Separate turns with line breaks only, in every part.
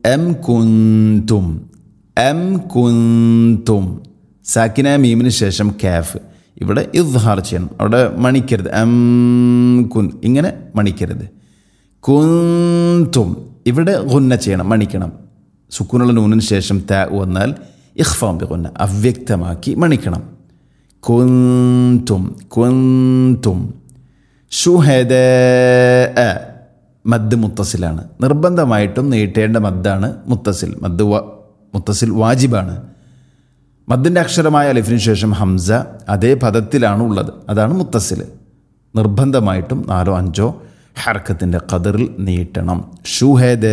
M കുന്തും M കുന്തും സാക്കിന മീമിന് ശേഷം കാഫ് ഇവിടെ ഇദ്ഹാർ ചെയ്യണം അവിടെ മണിക്കരുത് എം കുൻ ഇങ്ങനെ മണിക്കരുത് കുന്തും ഇവിടെ ഗുന്ന ചെയ്യണം മണിക്കണം സുക്കൂനുള്ള നൂനിന് ശേഷം ത വന്നാൽ ഇഖ്ഫാം ബി ഗുന്ന അവ്യക്തമാക്കി മണിക്കണം കുന്തും കുന്തും ഷുഹദ മദ് മുത്തസിലാണ് നിർബന്ധമായിട്ടും നീട്ടേണ്ട മദ്ദാണ് മുത്തസിൽ മദ് വ മുത്തസിൽ വാജിബാണ് മദ്ദിൻ്റെ അക്ഷരമായ അലിഫിന് ശേഷം ഹംസ അതേ പദത്തിലാണ് ഉള്ളത് അതാണ് മുത്തസിൽ നിർബന്ധമായിട്ടും നാലോ അഞ്ചോ ഹർക്കത്തിൻ്റെ കതിറിൽ നീട്ടണം ഷുഹദ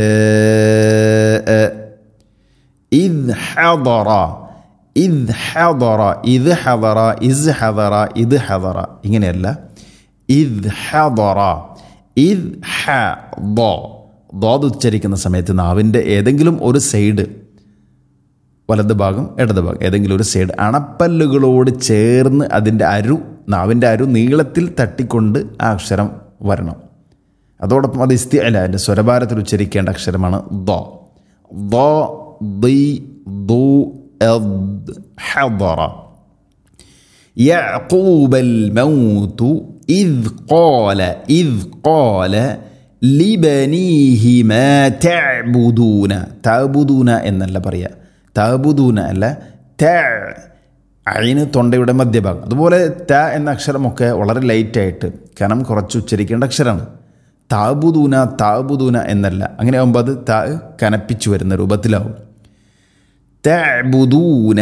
ഇദ് ഹദറ ഇദ് ഹദറ ഇത് ഹദറ ഇസ് ഹദറ ഇത് ഹദറ ഇങ്ങനെയല്ല ഇദ് ഹദറ ഇദ് ഹ ദോ ദോത് ഉച്ചരിക്കുന്ന സമയത്ത് നാവിൻ്റെ ഏതെങ്കിലും ഒരു സൈഡ് വലത് ഭാഗം ഇടത് ഭാഗം ഏതെങ്കിലും ഒരു സൈഡ് അണപ്പല്ലുകളോട് ചേർന്ന് അതിൻ്റെ അരു നാവിൻ്റെ അരു നീളത്തിൽ തട്ടിക്കൊണ്ട് ആ അക്ഷരം വരണം അതോടൊപ്പം അത് ഇസ്തി അല്ല അതിൻ്റെ സ്വരഭാരത്തിൽ ഉച്ചരിക്കേണ്ട അക്ഷരമാണ് ദോ ദോ ദി ദു എദ് ഹദറ يعقوب الموت إذ قال إذ قال لبنيه ما تعبدون تعبدون എന്നല്ല പറയുക താബുദൂന അല്ല ത അയിന് തൊണ്ടയുടെ മധ്യഭാഗം അതുപോലെ ത എന്ന അക്ഷരമൊക്കെ വളരെ ലൈറ്റായിട്ട് കനം കുറച്ച് ഉച്ചരിക്കേണ്ട അക്ഷരമാണ് താബുദൂന താബുദൂന എന്നല്ല അങ്ങനെ ആകുമ്പോൾ അത് ത കനപ്പിച്ചു വരുന്ന രൂപത്തിലാവും തബുദൂന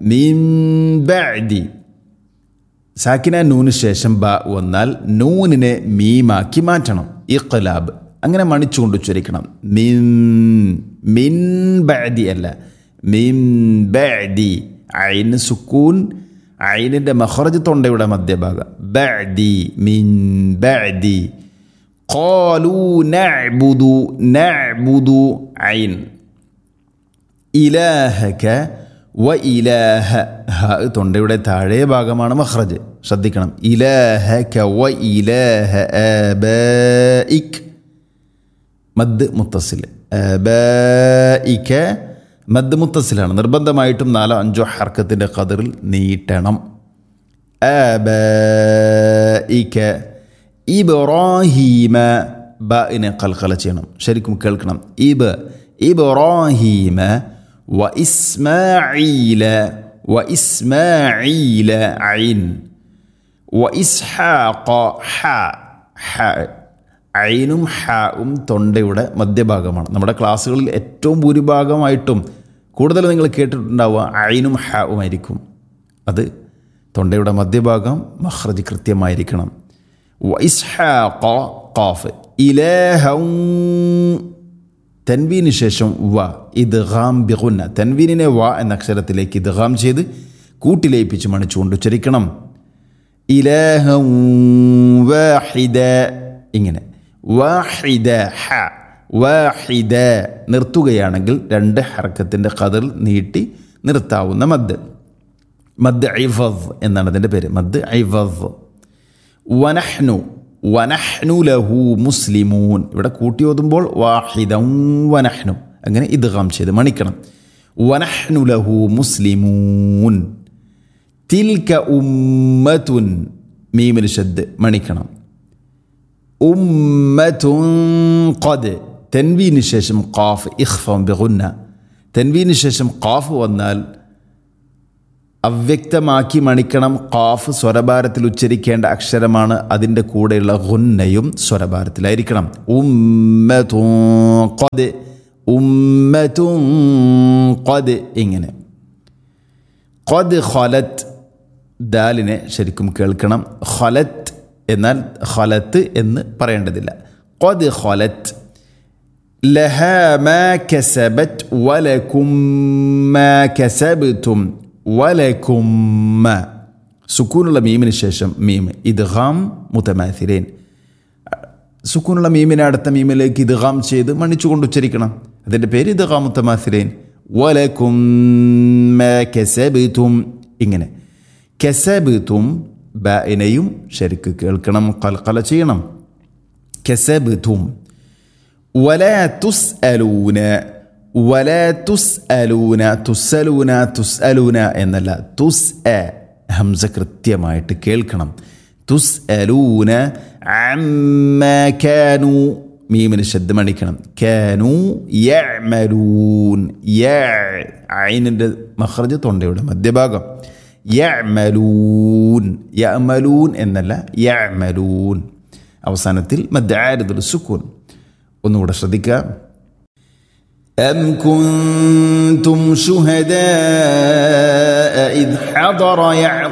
മിംബി സാക്കിന നൂന് ശേഷം ബ വന്നാൽ നൂനിനെ മീമാക്കി മാറ്റണം ഇഖ്ലാബ് അങ്ങനെ മണിച്ചുകൊണ്ട് ഉച്ചരിക്കണം മിൻ മിൻ ബഅദി അല്ല മിൻ ബഅദി ഐന് സുക്കൂൻ ഐനിൻ്റെ മഹറജ് തൊണ്ടയുടെ മധ്യഭാഗം ബഅദി മിൻ ബഅദി قالوا نعبد نعبد عين ഇലാഹക വ ഇലാഹ ഹ തൊണ്ടയുടെ താഴെ ഭാഗമാണ് മഹ്റജ് ശ്രദ്ധിക്കണം ഇലാഹക വ ഇലാഹ ആബായിക് മദ് മുത്തസിൽ ആബായിക മദ് മുത്തസിലാണ് നിർബന്ധമായിട്ടും നാലോ അഞ്ചോ ഹർക്കത്തിൻ്റെ കതിറിൽ നീട്ടണം ആബായിക ഇബ്രാഹീമ ബിനെ കൽക്കല ചെയ്യണം ശരിക്കും കേൾക്കണം ഇബ് ഇബ്രാഹീമ വ ഇസ്മാഈല വ ഇസ്മാഈല ഐൻ വ ഇസ്ഹാഖ ഹ ഹ ഐനും ഹാവും തൊണ്ടയുടെ മധ്യഭാഗമാണ് നമ്മുടെ ക്ലാസ്സുകളിൽ ഏറ്റവും ഭൂരിഭാഗമായിട്ടും കൂടുതൽ നിങ്ങൾ കേട്ടിട്ടുണ്ടാവുക ഐനും ഹാവുമായിരിക്കും അത് തൊണ്ടയുടെ മധ്യഭാഗം മഹ്റജ് കൃത്യമായിരിക്കണം വൈസ്ഹാഖ ഖാഫ് ഇലേഹം തൻവീന് ശേഷം വ ഇദ്ഗാം ബിഗുന്ന തൻവീനിനെ വ എന്ന അക്ഷരത്തിലേക്ക് ഇദ്ഗാം ചെയ്ത് കൂട്ടിലയിപ്പിച്ച് മണിച്ചുകൊണ്ട് ഉച്ചരിക്കണം ഇലേഹം വാഹിദ ഇങ്ങനെ വാഹിദ ഹ വാഹിദ നിർത്തുകയാണെങ്കിൽ രണ്ട് ഹർക്കത്തിൻ്റെ കതിൽ നീട്ടി നിർത്താവുന്ന മദ് മദ് ഐഫദ് എന്നാണ് അതിൻ്റെ പേര് മദ് ഐഫദ് വനഹ്നു വനഹ്നു ലഹു മുസ്ലിമൂൻ ഇവിടെ കൂട്ടി ഓതുമ്പോൾ വാഹിദം വനഹ്നു അങ്ങനെ ഇദ്ഗാം ചെയ്ത് മണിക്കണം വനഹ്നു ലഹു മുസ്ലിമൂൻ തിൽക ഉമ്മത്തുൻ മീമിന് ശബ്ദ് മണിക്കണം ഉമ്മത്തുൻ ഖദ് തെൻവീന് ശേഷം ഖാഫ് ഇഖ്ഫം ബിഗുന്ന തെൻവീന് ശേഷം ഖാഫ് വന്നാൽ അവ്യക്തമാക്കി മണിക്കണം ഖാഫ് സ്വരഭാരത്തിൽ ഉച്ചരിക്കേണ്ട അക്ഷരമാണ് അതിൻ്റെ കൂടെയുള്ള ഗുന്നയും സ്വരഭാരത്തിലായിരിക്കണം ഉമ്മത്തുൻ ഖദ് ഉമ്മത്തുൻ ഖദ് ഇങ്ങനെ ഖദ് ഖലത്ത് ദാലിനെ ശരിക്കും കേൾക്കണം ഖലത്ത് എന്നാൽ ഖലത്ത് എന്ന് പറയേണ്ടതില്ല ഖദ് ഖലത്ത് ലഹ മാ കസബത്ത് വലക്കും മാ കസബത്തും വലക്കുമ്മ സുക്കൂനുള്ള മീമിന് ശേഷം മീം ഇദ്ഗാം മുത്തമാഥിരേൻ സുക്കൂനുള്ള മീമിനെ അടുത്ത മീമിലേക്ക് ഇദ്ഗാം ചെയ്ത് മണിച്ചുകൊണ്ട് ഉച്ചരിക്കണം അതിൻ്റെ പേര് ഇദ്ഗാം മുത്തമാഥിരേൻ വലക്കുമ്മ കെസബിത്തും ഇങ്ങനെ കെസബിത്തും ബിനെയും ശരിക്ക് കേൾക്കണം കൽക്കല ചെയ്യണം കെസബിത്തും വല തുസ് അലൂന വല തുസ് അലൂന തുസ്സലൂന തുസ് അലൂന എന്നല്ല തുസ് എ ഹംസ കൃത്യമായിട്ട് കേൾക്കണം തുസ് അലൂന കാനു മീമിന് ശബ്ദമണിക്കണം കാനു യഅമലൂൻ യ ഐനിൻ്റെ മഖ്റജ് തൊണ്ടയുടെ മധ്യഭാഗം യഅമലൂൻ യഅമലൂൻ എന്നല്ല യഅമലൂൻ അവസാനത്തിൽ മദ്ദാരിദുൽ സുക്കൂൻ ഒന്നുകൂടെ ശ്രദ്ധിക്കുക أم كنتم شهداء إذ حضر يعقوب